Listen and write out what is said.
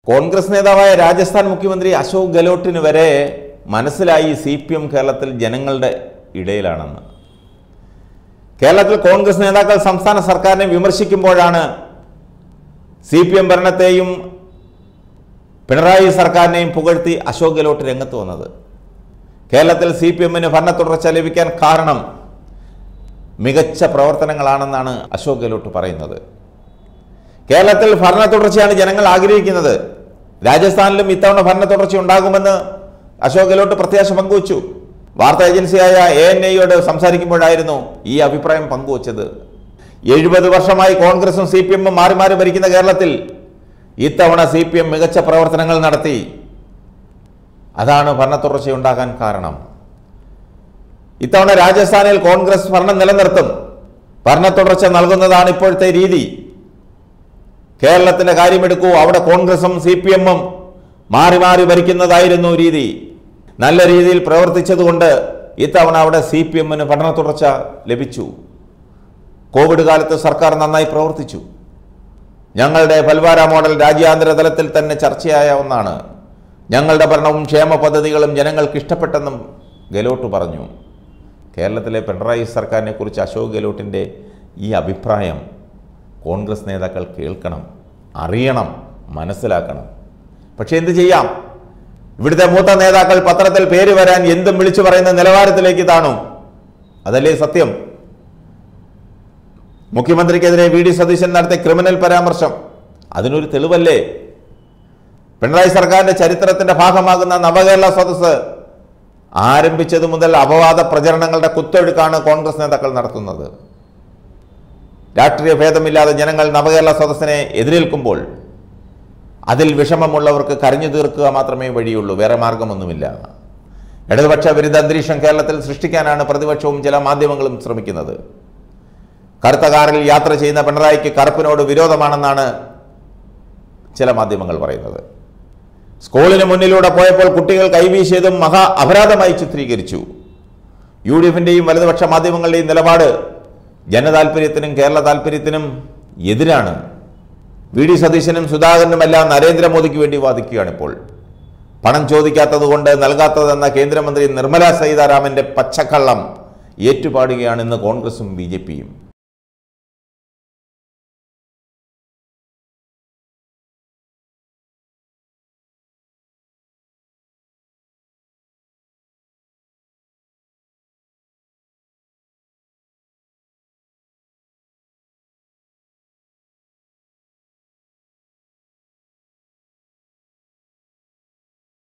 കോൺഗ്രസ് നേതാവായ രാജസ്ഥാൻ മുഖ്യമന്ത്രി അശോക് ഗെലോട്ടിന് വരെ മനസ്സിലായി സി പി എം കേരളത്തിൽ ജനങ്ങളുടെ ഇടയിലാണെന്ന് കേരളത്തിൽ കോൺഗ്രസ് നേതാക്കൾ സംസ്ഥാന സർക്കാരിനെ വിമർശിക്കുമ്പോഴാണ് സി പി എം ഭരണത്തെയും പിണറായി സർക്കാരിനെയും പുകഴ്ത്തി അശോക് ഗെലോട്ട് രംഗത്ത് വന്നത് കേരളത്തിൽ സി പി എമ്മിന് ഭരണ തുടർച്ച ലഭിക്കാൻ കാരണം മികച്ച പ്രവർത്തനങ്ങളാണെന്നാണ് അശോക് ഗെലോട്ട് പറയുന്നത് കേരളത്തിൽ ഭരണ തുടർച്ചയാണ് ജനങ്ങൾ ആഗ്രഹിക്കുന്നത് രാജസ്ഥാനിലും ഇത്തവണ ഭരണ തുടർച്ച ഉണ്ടാകുമെന്ന് അശോക് ഗെലോട്ട് പ്രത്യാശ പങ്കുവച്ചു വാർത്താ ഏജൻസിയായ എ എൻ ഐയോട് സംസാരിക്കുമ്പോഴായിരുന്നു ഈ അഭിപ്രായം പങ്കുവച്ചത് എഴുപത് വർഷമായി കോൺഗ്രസും സി പി എമ്മും മാറി മാറി ഭരിക്കുന്ന കേരളത്തിൽ ഇത്തവണ സി പി എം മികച്ച പ്രവർത്തനങ്ങൾ നടത്തി അതാണ് ഭരണ തുടർച്ചയുണ്ടാകാൻ കാരണം ഇത്തവണ രാജസ്ഥാനിൽ കോൺഗ്രസ് ഭരണം നിലനിർത്തും ഭരണ തുടർച്ച നൽകുന്നതാണ് ഇപ്പോഴത്തെ രീതി കേരളത്തിന്റെ കാര്യമെടുക്കൂ അവിടെ കോൺഗ്രസും സി പി എമ്മും മാറി മാറി ഭരിക്കുന്നതായിരുന്നു രീതി നല്ല രീതിയിൽ പ്രവർത്തിച്ചതുകൊണ്ട് ഇത്തവണ അവിടെ സി പി എമ്മിന് ഭരണ തുടർച്ച ലഭിച്ചു കോവിഡ് കാലത്ത് സർക്കാർ നന്നായി പ്രവർത്തിച്ചു ഞങ്ങളുടെ ഫൽവാര മോഡൽ രാജ്യാന്തര തലത്തിൽ തന്നെ ചർച്ചയായ ഒന്നാണ് ഞങ്ങളുടെ ഭരണവും ക്ഷേമ പദ്ധതികളും ജനങ്ങൾക്ക് ഇഷ്ടപ്പെട്ടെന്നും ഗെലോട്ട് പറഞ്ഞു കേരളത്തിലെ പിണറായി സർക്കാരിനെ കുറിച്ച് അശോക് ഗെലോട്ടിൻ്റെ ഈ അഭിപ്രായം കോൺഗ്രസ് നേതാക്കൾ കേൾക്കണം അറിയണം മനസ്സിലാക്കണം പക്ഷെ എന്ത് ചെയ്യാം ഇവിടുത്തെ മൂത്ത നേതാക്കൾ പത്രത്തിൽ പേര് വരാൻ എന്തും വിളിച്ചു പറയുന്ന നിലവാരത്തിലേക്ക് താണു അതല്ലേ സത്യം മുഖ്യമന്ത്രിക്കെതിരെ വി ഡി സതീശൻ നടത്തിയ ക്രിമിനൽ പരാമർശം അതിനൊരു തെളിവല്ലേ പിണറായി സർക്കാരിന്റെ ചരിത്രത്തിന്റെ ഭാഗമാകുന്ന നവകേരള സദസ്സ് ആരംഭിച്ചതു മുതൽ അപവാദ പ്രചരണങ്ങളുടെ കുത്തൊഴുക്കാണ് കോൺഗ്രസ് നേതാക്കൾ നടത്തുന്നത് രാഷ്ട്രീയ ഭേദമില്ലാതെ ജനങ്ങൾ നവകേരള സദസ്സിനെ എതിരേൽക്കുമ്പോൾ അതിൽ വിഷമമുള്ളവർക്ക് കരഞ്ഞു തീർക്കുക മാത്രമേ വഴിയുള്ളൂ വേറെ മാർഗമൊന്നുമില്ല ഇടതുപക്ഷ വിരുദ്ധ അന്തരീക്ഷം കേരളത്തിൽ സൃഷ്ടിക്കാനാണ് പ്രതിപക്ഷവും ചില മാധ്യമങ്ങളും ശ്രമിക്കുന്നത് കറുത്ത കാറിൽ യാത്ര ചെയ്യുന്ന പിണറായിക്ക് കറുപ്പിനോട് വിരോധമാണെന്നാണ് ചില മാധ്യമങ്ങൾ പറയുന്നത് സ്കൂളിന് മുന്നിലൂടെ പോയപ്പോൾ കുട്ടികൾ കൈവീശിയതും മഹാ അപരാധമായി ചിത്രീകരിച്ചു യു ഡി എഫിൻ്റെയും വലതുപക്ഷ മാധ്യമങ്ങളുടെയും നിലപാട് ജനതാൽപര്യത്തിനും കേരള താൽപര്യത്തിനും എതിരാണ് വി ഡി സതീശനും സുധാകരനുമെല്ലാം നരേന്ദ്രമോദിക്ക് വേണ്ടി വാദിക്കുകയാണിപ്പോൾ പണം ചോദിക്കാത്തത് കൊണ്ട് നൽകാത്തതെന്ന കേന്ദ്രമന്ത്രി നിർമ്മല സീതാരാമന്റെ പച്ചക്കള്ളം ഏറ്റുപാടുകയാണ് ഇന്ന് കോൺഗ്രസും ബി ജെ പിയും